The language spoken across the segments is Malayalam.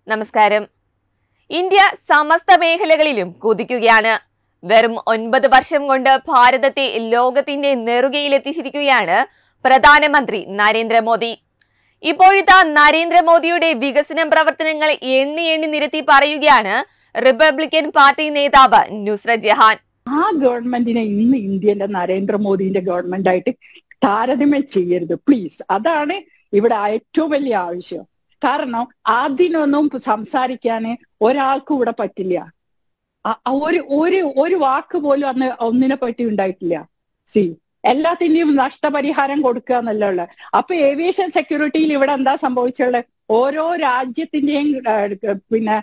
നമസ്കാരം ഇന്ത്യ സമസ്ത മേഖലകളിലും കുതിക്കുകയാണ് വെറും ഒൻപത് വർഷം കൊണ്ട് ഭാരതത്തെ ലോകത്തിന്റെ നെറുകയിലെത്തിച്ചിരിക്കുകയാണ് പ്രധാനമന്ത്രി നരേന്ദ്രമോദി ഇപ്പോഴത്തെ നരേന്ദ്രമോദിയുടെ വികസന പ്രവർത്തനങ്ങൾ എണ്ണി എണ്ണി നിരത്തി പറയുകയാണ് റിപ്പബ്ലിക്കൻ പാർട്ടി നേതാവ് നുസ്രത് ജഹാൻ ആ ഗവൺമെന്റിനെ ഇന്ന് ഇന്ത്യന്റെ നരേന്ദ്രമോദിന്റെ ഗവൺമെന്റ് ആയിട്ട് താരതമ്യം ചെയ്യരുത് പ്ലീസ് അതാണ് ഇവിടെ ഏറ്റവും വലിയ ആവശ്യം കാരണം അതിനൊന്നും സംസാരിക്കാന് ഒരാൾക്കും ഇവിടെ പറ്റില്ല അ- അ- ഒരു ഒരു ഒരു വാക്ക് പോലും അന്ന് ഒന്നിനെ പറ്റി ഉണ്ടായിട്ടില്ല സി എല്ലാത്തിന്റെയും നഷ്ടപരിഹാരം കൊടുക്കുക എന്നല്ല ഉള്ളത് അപ്പൊ ഏവിയേഷൻ സെക്യൂരിറ്റിയിൽ ഇവിടെ എന്താ സംഭവിച്ചുള്ളത് ഓരോ രാജ്യത്തിന്റെയും ഏഹ്, പിന്നെ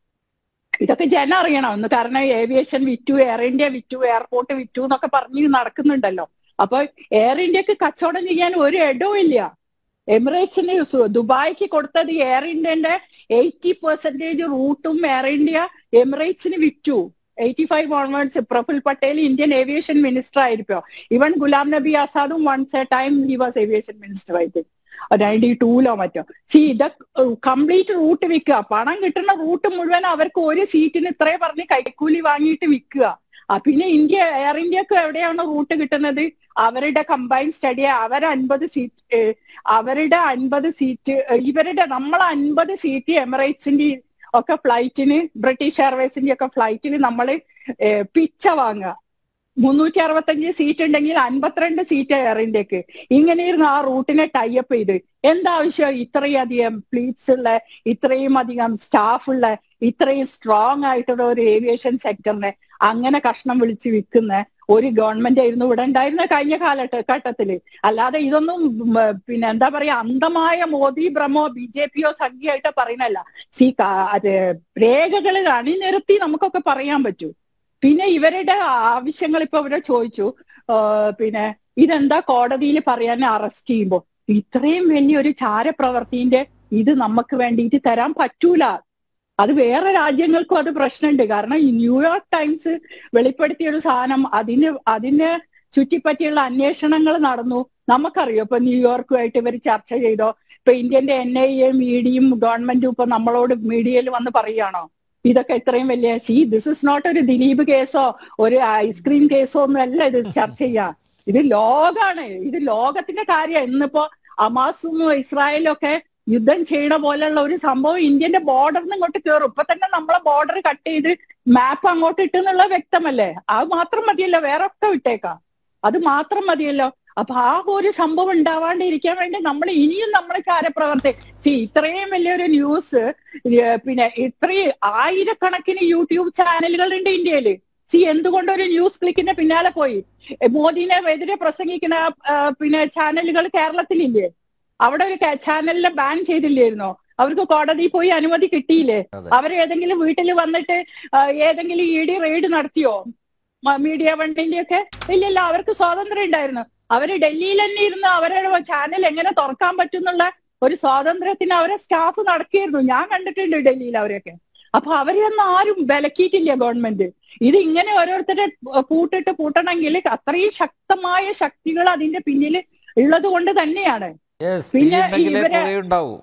ഇതൊക്കെ ജനം അറിയണം ഒന്ന് കാരണം ഏവിയേഷൻ വിറ്റു എയർ ഇന്ത്യ വിറ്റു എയർപോർട്ട് വിറ്റു എന്നൊക്കെ പറഞ്ഞ് നടക്കുന്നുണ്ടല്ലോ അപ്പൊ എയർ ഇന്ത്യക്ക് കച്ചവടം ചെയ്യാൻ ഒരു ഇടവും ഇല്ല എമിറേറ്റ്സിന് സു- ദുബായിക്ക് കൊടുത്തത് എയർ ഇന്ത്യന്റെ എയ്റ്റി പെർസെന്റേജ് റൂട്ടും എയർ ഇന്ത്യ എമിറേറ്റ്സിന് വിറ്റു eighty five onwards Praful Patel Indian aviation minister ആയിരിക്കോ ഇവൻ ഗുലാം നബി ആസാദും once a time he was aviation minister ആയിട്ട് നയൻറ്റി ടൂലോ മറ്റോ സി ഇത് കംപ്ലീറ്റ് റൂട്ട് വിൽക്കുക പണം കിട്ടുന്ന റൂട്ട് മുഴുവൻ അവർക്ക് ഒരു സീറ്റിന് ഇത്രേ പറഞ്ഞ് കൈക്കൂലി വാങ്ങിയിട്ട് വിൽക്കുക ആ പിന്നെ ഇന്ത്യ എയർ ഇന്ത്യക്ക് എവിടെയാണ് റൂട്ട് കിട്ടുന്നത് അവരുടെ കമ്പൈൻ സ്റ്റഡി അവർ അൻപത് സീറ്റ് അവരുടെ അൻപത് സീറ്റ് ഇവരുടെ നമ്മൾ അൻപത് സീറ്റ് എമിറേറ്റ്സിന്റെ ഒക്കെ ഫ്ലൈറ്റിന് ബ്രിട്ടീഷ് എയർവേസിന്റെ ഒക്കെ ഫ്ലൈറ്റിന് നമ്മൾ പിച്ച വാങ്ങുക മുന്നൂറ്റി അറുപത്തഞ്ച് സീറ്റ് ഉണ്ടെങ്കിൽ അൻപത്തിരണ്ട് സീറ്റ് എയർ ഇന്ത്യക്ക് ഇങ്ങനെയിരുന്നു ആ റൂട്ടിനെ ടൈപ്പ് ചെയ്ത് എന്താവശ്യം ഇത്രയും അധികം ഫ്ലീറ്റ്സ് ഉള്ള ഇത്രയും അധികം സ്റ്റാഫ് ഉള്ള ഇത്രയും സ്ട്രോങ് ആയിട്ടുള്ള ഒരു ഏവിയേഷൻ സെക്ടറിനെ അങ്ങനെ കഷ്ണം വിളിച്ച് വിൽക്കുന്ന ഒരു ഗവൺമെന്റ് ആയിരുന്നു ഇവിടെ ഉണ്ടായിരുന്ന കഴിഞ്ഞ കാലഘട്ടത്തില് അല്ലാതെ ഇതൊന്നും ഉം, പിന്നെ എന്താ പറയാ അന്ധമായ മോദി ഭ്രമോ ബി ജെ പിയോ സംഖ്യയായിട്ടോ പറയുന്നല്ല സി അത് രേഖകൾ അണിനിരത്തി നമുക്കൊക്കെ പറയാൻ പറ്റൂ പിന്നെ ഇവരുടെ ആവശ്യങ്ങൾ ഇപ്പൊ ഇവിടെ ചോദിച്ചു ആ, പിന്നെ ഇതെന്താ കോടതിയിൽ പറയാൻ അറസ്റ്റ് ചെയ്യുമ്പോ ഇത്രയും വലിയൊരു ചാരപ്രവർത്തിന്റെ ഇത് നമുക്ക് വേണ്ടിയിട്ട് തരാൻ പറ്റൂല അത് വേറെ രാജ്യങ്ങൾക്കും അത് പ്രശ്നമുണ്ട് കാരണം ഈ ന്യൂയോർക്ക് ടൈംസ് വെളിപ്പെടുത്തിയ ഒരു സാധനം അതിന് അതിന് ചുറ്റിപ്പറ്റിയുള്ള അന്വേഷണങ്ങൾ നടന്നു നമുക്കറിയോ ഇപ്പൊ ന്യൂയോർക്കുമായിട്ട് ഇവർ ചർച്ച ചെയ്തോ ഇപ്പൊ ഇന്ത്യന്റെ എൻ ഐ എ മീഡിയയും ഗവൺമെന്റും ഇപ്പൊ നമ്മളോട് മീഡിയയിൽ വന്ന് പറയുകയാണോ ഇതൊക്കെ ഇത്രയും വലിയ സി ദിസ് ഇസ് നോട്ട് ഒരു ദിലീപ് കേസോ ഒരു ഐസ്ക്രീം കേസോ ഒന്നും അല്ല ഇത് ചർച്ച ചെയ്യാ ഇത് ലോകാണ് ഇത് ലോകത്തിന്റെ കാര്യം ഇന്നിപ്പോ അമാസും ഇസ്രായേലും ഒക്കെ യുദ്ധം ചെയ്യണ പോലെയുള്ള ഒരു സംഭവം ഇന്ത്യന്റെ ബോർഡറിന് ഇങ്ങോട്ട് കയറും ഇപ്പൊ തന്നെ നമ്മളെ ബോർഡർ കട്ട് ചെയ്ത് മാപ്പ് അങ്ങോട്ട് ഇട്ടെന്നുള്ള വ്യക്തമല്ലേ അത് മാത്രം മതിയല്ലോ വേറെ ഒക്കെ വിട്ടേക്കാം അത് മാത്രം മതിയല്ലോ അപ്പൊ ആ ഒരു സംഭവം ഉണ്ടാവാണ്ടിരിക്കാൻ വേണ്ടി നമ്മൾ ഇനിയും നമ്മളെ ചാരപ്രവർത്തി സി ഇത്രയും വലിയൊരു ന്യൂസ് പിന്നെ ഇത്രയും ആയിരക്കണക്കിന് യൂട്യൂബ് ചാനലുകൾ ഉണ്ട് ഇന്ത്യയില് സി എന്തുകൊണ്ട് ഒരു ന്യൂസ് ക്ലിക്കിന്റെ പിന്നാലെ പോയി എ, മോദിനെ എതിരെ പ്രസംഗിക്കുന്ന ആ, പിന്നെ ചാനലുകൾ കേരളത്തിലില്ലേ അവിടെ ഒരു ചാനലിനെ ബാൻ ചെയ്തില്ലായിരുന്നോ അവർക്ക് കോടതി പോയി അനുമതി കിട്ടിയില്ലേ അതെ. അവരേതെങ്കിലും വീട്ടിൽ വന്നിട്ട് ആ, ഏതെങ്കിലും ഇ ഡി റെയ്ഡ് നടത്തിയോ മ- മീഡിയ വണ്ടിന്റെ ഒക്കെ ഇല്ലല്ല അവർക്ക് സ്വാതന്ത്ര്യം ഉണ്ടായിരുന്നു അവര് ഡൽഹിയിൽ തന്നെ ഇരുന്ന് അവരുടെ ചാനൽ എങ്ങനെ തുറക്കാൻ പറ്റും എന്നുള്ള ഒരു സ്വാതന്ത്ര്യത്തിന് അവരെ സ്റ്റാഫ് നടക്കിയിരുന്നു ഞാൻ കണ്ടിട്ടുണ്ട് ഡൽഹിയിൽ അവരെയൊക്കെ അപ്പൊ അവരെയൊന്നും ആരും വിലക്കിയിട്ടില്ല ഗവൺമെന്റ് ഇത് ഇങ്ങനെ ഓരോരുത്തരെ പൂട്ടിട്ട് പൂട്ടണമെങ്കിൽ അത്രയും ശക്തമായ ശക്തികൾ അതിന്റെ പിന്നിൽ ഉള്ളത് കൊണ്ട് തന്നെയാണ് യെസ് പിന്നെ തീയുണ്ടെങ്കിലേ ഇവരെ- പുകയുണ്ടാവൂ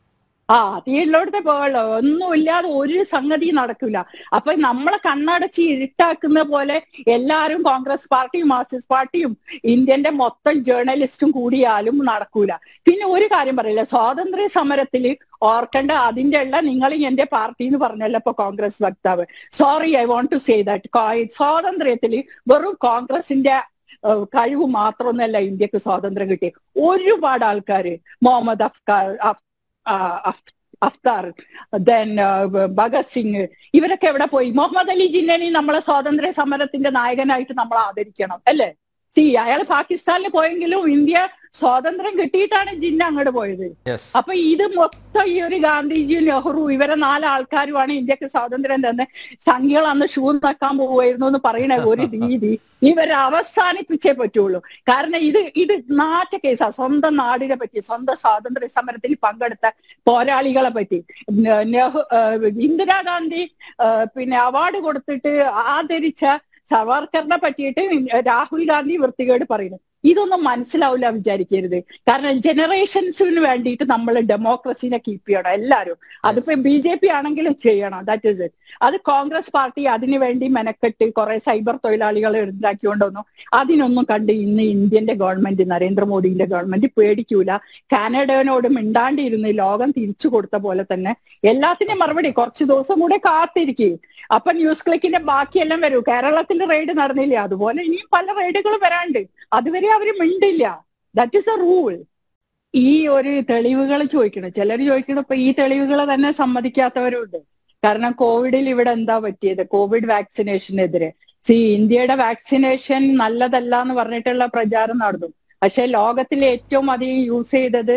ആ തീയിലോടത്തെ പോകല്ലോ ഒന്നും ഇല്ലാതെ ഒരു സംഗതി നടക്കില്ല അപ്പൊ നമ്മളെ കണ്ണടച്ച് ഇരുട്ടാക്കുന്ന പോലെ എല്ലാരും കോൺഗ്രസ് പാർട്ടിയും മാർക്സിസ്റ്റ് പാർട്ടിയും ഇന്ത്യന്റെ മൊത്തം ജേർണലിസ്റ്റും കൂടിയാലും നടക്കൂല പിന്നെ ഒരു കാര്യം പറയില്ല സ്വാതന്ത്ര്യ സമരത്തിൽ ഓർക്കേണ്ട അതിന്റെ ഉള്ള നിങ്ങൾ എന്റെ പാർട്ടി എന്ന് പറഞ്ഞല്ലോ ഇപ്പൊ കോൺഗ്രസ് വക്താവ് sorry I won't to say that സ്വാതന്ത്ര്യത്തിൽ വെറും കോൺഗ്രസിന്റെ ഏഹ്, കഴിവ് മാത്രമൊന്നല്ല ഇന്ത്യക്ക് സ്വാതന്ത്ര്യം കിട്ടി ഒരുപാട് ആൾക്കാര് മുഹമ്മദ് അഫ്കാർ അഫ്- ആ, അഫ്- അഫ്താർ ദെൻ ഭഗത് സിംഗ് ഇവരൊക്കെ എവിടെ പോയി മുഹമ്മദ് അലി ജിന്നനെ നമ്മളെ സ്വാതന്ത്ര്യ സമരത്തിന്റെ നായകനായിട്ട് നമ്മൾ ആദരിക്കണം അല്ലേ സി അയാൾ പാകിസ്ഥാനിൽ പോയെങ്കിലും ഇന്ത്യ സ്വാതന്ത്ര്യം കിട്ടിയിട്ടാണ് ജിന്ന അങ്ങോട്ട് പോയത് യെസ് അപ്പൊ ഇത് മൊത്തം ഈ ഒരു ഗാന്ധിജി നെഹ്റു ഇവരെ നാല് ആൾക്കാരുമാണ് ഇന്ത്യക്ക് സ്വാതന്ത്ര്യം തന്നെ സംഖ്യകൾ അന്ന് ഷൂ നക്കാൻ പോവായിരുന്നു എന്ന് പറയുന്ന ഒരു രീതി ഇവരെ അവസാനിപ്പിച്ചേ പറ്റുള്ളൂ കാരണം ഇത് ഇത് നാറ്റ കേസാ സ്വന്തം നാടിനെ പറ്റി സ്വന്തം സ്വാതന്ത്ര്യ സമരത്തിൽ പങ്കെടുത്ത പോരാളികളെ പറ്റി ന- നെഹ്റു ഏഹ് ഇന്ദിരാഗാന്ധി ഏഹ് പിന്നെ അവാർഡ് കൊടുത്തിട്ട് ആദരിച്ച സവർക്കറിനെ പറ്റിയിട്ട് രാഹുൽ ഗാന്ധി വൃത്തികേട് പറയുന്നു ഇതൊന്നും മനസ്സിലാവില്ല വിചാരിക്കരുത് കാരണം ജനറേഷൻസിന് വേണ്ടിയിട്ട് നമ്മൾ ഡെമോക്രസിനെ കീപ്പ് ചെയ്യണം എല്ലാവരും അതിപ്പോ ബി ജെ പി ആണെങ്കിലും ചെയ്യണം ദാറ്റ് ഇസ് ഇറ്റ് അത് കോൺഗ്രസ് പാർട്ടി അതിനു വേണ്ടി മെനക്കെട്ട് കുറെ സൈബർ തൊഴിലാളികളെ ഉണ്ടാക്കിക്കൊണ്ടൊന്നും അതിനൊന്നും കണ്ട് ഇന്ന് ഇന്ത്യന്റെ ഗവൺമെന്റ് നരേന്ദ്രമോദിന്റെ ഗവൺമെന്റ് പേടിക്കൂല കാനഡയോട് മിണ്ടാണ്ടിരുന്ന് ലോകം തിരിച്ചു കൊടുത്ത പോലെ തന്നെ എല്ലാത്തിനും മറുപടി കുറച്ച് ദിവസം കൂടെ കാത്തിരിക്കും അപ്പൊ ന്യൂസ് ക്ലിക്കിന്റെ ബാക്കിയെല്ലാം വരൂ കേരളത്തിൽ റെയ്ഡ് നടന്നില്ല അതുപോലെ ഇനിയും പല റെയ്ഡുകൾ വരാണ്ട് അതുവരെ അവര് മിണ്ടില്ല ദാറ്റ് ഇസ് എ റൂൾ ഈ ഒരു തെളിവുകൾ ചോദിക്കണം ചിലർ ചോദിക്കണം ഇപ്പൊ ഈ തെളിവുകൾ തന്നെ സമ്മതിക്കാത്തവരുണ്ട് കാരണം കോവിഡിൽ ഇവിടെ എന്താ പറ്റിയത് കോവിഡ് വാക്സിനേഷനെതിരെ സി ഇന്ത്യയുടെ വാക്സിനേഷൻ നല്ലതല്ല എന്ന് പറഞ്ഞിട്ടുള്ള പ്രചാരം നടന്നു പക്ഷെ ലോകത്തിൽ ഏറ്റവും അധികം യൂസ് ചെയ്തത്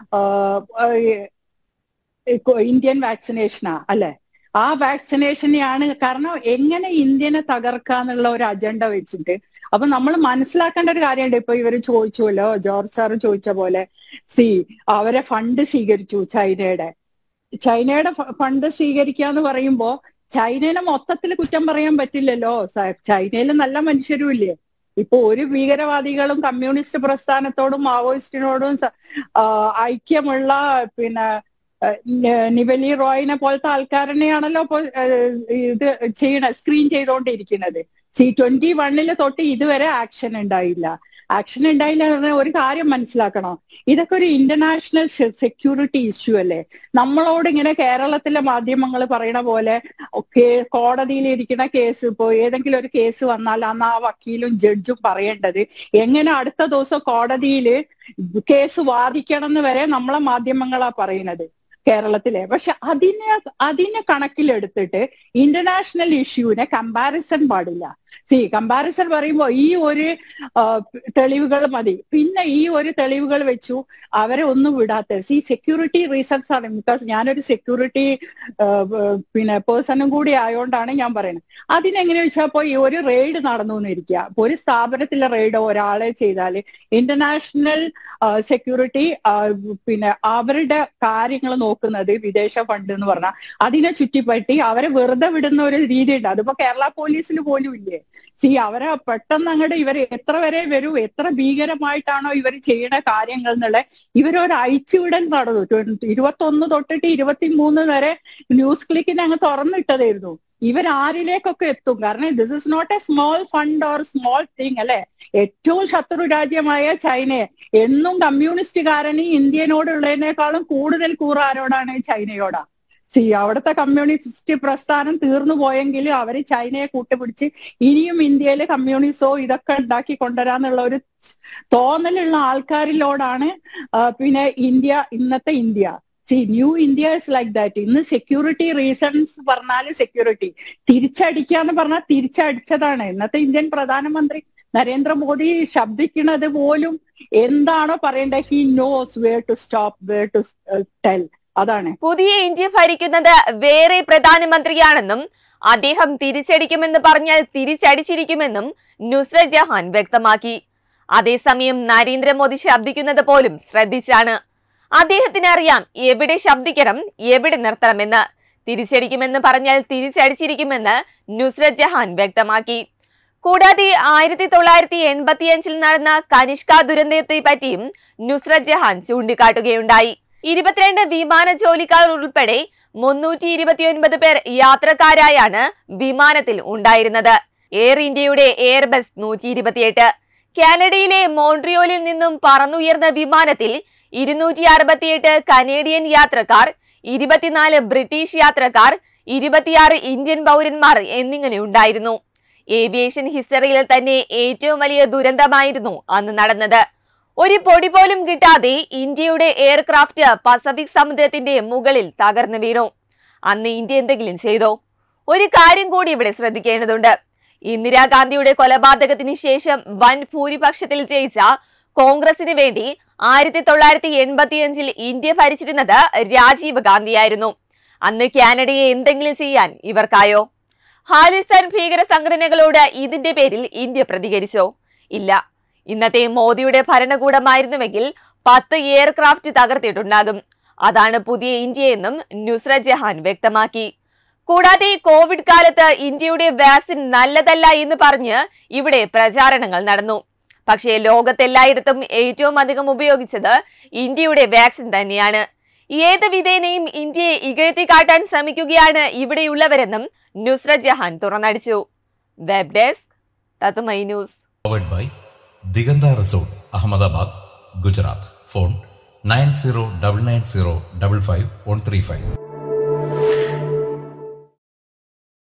ഇന്ത്യൻ വാക്സിനേഷനാ അല്ലെ ആ വാക്സിനേഷനെയാണ് കാരണം എങ്ങനെ ഇന്ത്യനെ തകർക്കാന്നുള്ള ഒരു അജണ്ട വെച്ചിട്ട് അപ്പൊ നമ്മൾ മനസ്സിലാക്കേണ്ട ഒരു കാര്യമുണ്ട് ഇപ്പൊ ഇവര് ചോദിച്ചുവല്ലോ ജോർജ് സാർ ചോദിച്ച പോലെ സി അവരെ ഫണ്ട് സ്വീകരിച്ചു ചൈനയുടെ ചൈനയുടെ ഫണ്ട് സ്വീകരിക്കുക എന്ന് പറയുമ്പോ ചൈനനെ മൊത്തത്തിൽ കുറ്റം പറയാൻ പറ്റില്ലല്ലോ ചൈനയിൽ നല്ല മനുഷ്യരും ഇല്ലേ ഇപ്പൊ ഒരു ഭീകരവാദികളും കമ്മ്യൂണിസ്റ്റ് പ്രസ്ഥാനത്തോടും മാവോയിസ്റ്റിനോടും ഐക്യമുള്ള പിന്നെ നിവലി റോയിനെ പോലത്തെ ആൾക്കാരനെയാണല്ലോ ഇപ്പൊ ഇത് ചെയ്യണ സ്ക്രീൻ ചെയ്തുകൊണ്ടിരിക്കുന്നത് സി ട്വന്റി വണ്ണില് തൊട്ട് ഇതുവരെ ആക്ഷൻ ഉണ്ടായില്ല ആക്ഷൻ ഉണ്ടായില്ല എന്ന് ഒരു കാര്യം മനസ്സിലാക്കണം ഇതൊക്കെ ഒരു ഇന്റർനാഷണൽ സെക്യൂരിറ്റി ഇഷ്യൂ അല്ലേ നമ്മളോട് ഇങ്ങനെ കേരളത്തിലെ മാധ്യമങ്ങൾ പറയണ പോലെ ഒക്കെ കോടതിയിൽ ഇരിക്കുന്ന കേസ് ഇപ്പോ ഏതെങ്കിലും ഒരു കേസ് വന്നാൽ അന്ന് ആ വക്കീലും ജഡ്ജും പറയേണ്ടത് എങ്ങനെ അടുത്ത ദിവസം കോടതിയിൽ കേസ് വാദിക്കണം എന്ന് വരെ നമ്മളെ മാധ്യമങ്ങളാ പറയുന്നത് കേരളത്തിലെ പക്ഷെ അതിനെ അതിനെ കണക്കിലെടുത്തിട്ട് ഇന്റർനാഷണൽ ഇഷ്യൂവിനെ കമ്പാരിസൺ പാടില്ല സി കമ്പാരിസൺ പറയുമ്പോൾ ഈ ഒരു തെളിവുകൾ മതി പിന്നെ ഈ ഒരു തെളിവുകൾ വെച്ചു അവരെ ഒന്നും വിടാത്ത സി സെക്യൂരിറ്റി റീസൺസ് ആണ് ബിക്കോസ് ഞാനൊരു സെക്യൂരിറ്റി പിന്നെ പേഴ്സണും കൂടി ആയതുകൊണ്ടാണ് ഞാൻ പറയുന്നത് അതിനെങ്ങനെ വെച്ചാൽ ഇപ്പോൾ ഈ ഒരു റെയ്ഡ് നടന്നു എന്നിരിക്കുക അപ്പൊ ഒരു സ്ഥാപനത്തിലെ റെയ്ഡ് ഒരാളെ ചെയ്താൽ ഇന്റർനാഷണൽ സെക്യൂരിറ്റി പിന്നെ അവരുടെ കാര്യങ്ങൾ നോക്കുന്നത് വിദേശ ഫണ്ട് എന്ന് പറഞ്ഞാൽ അതിനെ ചുറ്റിപ്പറ്റി അവരെ വെറുതെ വിടുന്ന ഒരു രീതിയുണ്ട് അതിപ്പോ കേരള പോലീസിൽ പോലും ഇല്ലേ സി അവരെ പെട്ടെന്ന് അങ്ങോട്ട് ഇവർ എത്ര വരെ വരൂ എത്ര ഭീകരമായിട്ടാണോ ഇവർ ചെയ്യുന്ന കാര്യങ്ങൾ എന്നുള്ള ഇവരൊരു അയച്ചുവിടൽ നടന്നു ഇരുപത്തൊന്ന് തൊട്ടിട്ട് ഇരുപത്തി മൂന്ന് വരെ ന്യൂസ് ക്ലിക്കിനെ അങ്ങ് തുറന്നിട്ടതായിരുന്നു ഇവർ ആരിലേക്കൊക്കെ എത്തും കാരണം this is not a small fund or small thing അല്ലെ ഏറ്റവും ശത്രു രാജ്യമായ ചൈനയെ എന്നും കമ്മ്യൂണിസ്റ്റുകാരന് ഇന്ത്യനോടുള്ളതിനേക്കാളും കൂടുതൽ കൂറ ആരോടാണ് ചൈനയോടാ സി അവിടുത്തെ കമ്മ്യൂണിസ്റ്റ് പ്രസ്ഥാനം തീർന്നു പോയെങ്കിലും അവര് ചൈനയെ കൂട്ടുപിടിച്ച് ഇനിയും ഇന്ത്യയിൽ കമ്മ്യൂണിസോ ഇതൊക്കെ ഉണ്ടാക്കി കൊണ്ടുവരാന്നുള്ള ഒരു തോന്നലുള്ള ആൾക്കാരിലോടാണ് പിന്നെ ഇന്ത്യ ഇന്നത്തെ India see new India is like that ഇന്ന് സെക്യൂരിറ്റി റീസൺസ് പറഞ്ഞാൽ സെക്യൂരിറ്റി തിരിച്ചടിക്കാന്ന് പറഞ്ഞാൽ തിരിച്ചടിച്ചതാണ് ഇന്നത്തെ ഇന്ത്യൻ പ്രധാനമന്ത്രി നരേന്ദ്രമോദി ശബ്ദിക്കുന്നത് പോലും എന്താണോ പറയേണ്ടത് he knows where to stop where to tell അതാണ് പുതിയ ഇന്ത്യ ഭരിക്കുന്നത് വേറെ പ്രധാനമന്ത്രിയാണെന്നും അദ്ദേഹം തിരിച്ചടിക്കുമെന്ന് പറഞ്ഞാൽ തിരിച്ചടിച്ചിരിക്കുമെന്നും നുസ്രത് ജഹാൻ വ്യക്തമാക്കി അതേസമയം നരേന്ദ്രമോദി ശബ്ദിക്കുന്നത് പോലും ശ്രദ്ധിച്ചാണ് അദ്ദേഹത്തിന് അറിയാം എവിടെ ശബ്ദിക്കണം എവിടെ നിർത്തണമെന്ന് തിരിച്ചടിക്കുമെന്ന് പറഞ്ഞാൽ തിരിച്ചടിച്ചിരിക്കുമെന്ന് നുസ്രത് ജഹാൻ വ്യക്തമാക്കി കൂടാതെ ആയിരത്തി തൊള്ളായിരത്തി എൺപത്തിയഞ്ചിൽ നടന്ന കനിഷ്ക ദുരന്തത്തെ പറ്റിയും നുസ്രത് ജഹാൻ ചൂണ്ടിക്കാട്ടുകയുണ്ടായി ഇരുപത്തിരണ്ട് വിമാന ജോലിക്കാർ ഉൾപ്പെടെ മുന്നൂറ്റി ഇരുപത്തിയൊൻപത് പേർ യാത്രക്കാരായാണ് വിമാനത്തിൽ ഉണ്ടായിരുന്നത് എയർ ഇന്ത്യയുടെ എയർബസ് നൂറ്റി ഇരുപത്തിയെട്ട് കാനഡയിലെ മോൺട്രിയോലിൽ നിന്നും പറന്നുയർന്ന വിമാനത്തിൽ ഇരുന്നൂറ്റി അറുപത്തിയെട്ട് കനേഡിയൻ യാത്രക്കാർ ഇരുപത്തിനാല് ബ്രിട്ടീഷ് യാത്രക്കാർ ഇരുപത്തിയാറ് ഇന്ത്യൻ പൗരന്മാർ എന്നിങ്ങനെ ഉണ്ടായിരുന്നു ഏവിയേഷൻ ഹിസ്റ്ററിയിൽ തന്നെ ഏറ്റവും വലിയ ദുരന്തമായിരുന്നു അന്ന് നടന്നത് ഒരു പൊടി പോലും കിട്ടാതെ ഇന്ത്യയുടെ എയർക്രാഫ്റ്റ് പസഫിക് സമുദ്രത്തിന്റെ മുകളിൽ തകർന്നു വീണു അന്ന് ഇന്ത്യ എന്തെങ്കിലും ചെയ്തോ ഒരു കാര്യം കൂടി ഇവിടെ ശ്രദ്ധിക്കേണ്ടതുണ്ട് ഇന്ദിരാഗാന്ധിയുടെ കൊലപാതകത്തിന് ശേഷം വൻ ഭൂരിപക്ഷത്തിൽ ജയിച്ച കോൺഗ്രസിന് വേണ്ടി ആയിരത്തി തൊള്ളായിരത്തി എൺപത്തിയഞ്ചിൽ ഇന്ത്യ ഭരിച്ചിരുന്നത് രാജീവ് ഗാന്ധിയായിരുന്നു അന്ന് കാനഡയെ എന്തെങ്കിലും ചെയ്യാൻ ഇവർക്കായോ ഹാലിസ്ഥാൻ ഭീകര സംഘടനകളോട് ഇതിന്റെ പേരിൽ ഇന്ത്യ പ്രതികരിച്ചോ ഇല്ല ഇന്നത്തെ മോദിയുടെ ഭരണകൂടമായിരുന്നുവെങ്കിൽ പത്ത് എയർക്രാഫ്റ്റ് തകർത്തിട്ടുണ്ടാകും അതാണ് പുതിയ ഇന്ത്യയെന്നും നുസ്രത് ജഹാൻ വ്യക്തമാക്കി കൂടാതെ കോവിഡ് കാലത്ത് ഇന്ത്യയുടെ വാക്സിൻ നല്ലതല്ല എന്ന് പറഞ്ഞ് ഇവിടെ പ്രചാരണങ്ങൾ നടന്നു പക്ഷേ ലോകത്തെല്ലായിടത്തും ഏറ്റവും അധികം ഉപയോഗിച്ചത് ഇന്ത്യയുടെ വാക്സിൻ തന്നെയാണ് ഏത് വിധേനയും ഇന്ത്യയെ ഇകഴ്ത്തി കാട്ടാൻ ശ്രമിക്കുകയാണ് ഇവിടെയുള്ളവരെന്നും നുസ്ര ജഹാൻ തുറന്നടിച്ചു വെബ് ഡെസ്ക് തത്തുമൈ news powered by Diganta Resort, Ahmedabad, Gujarat. Phone 9099055135.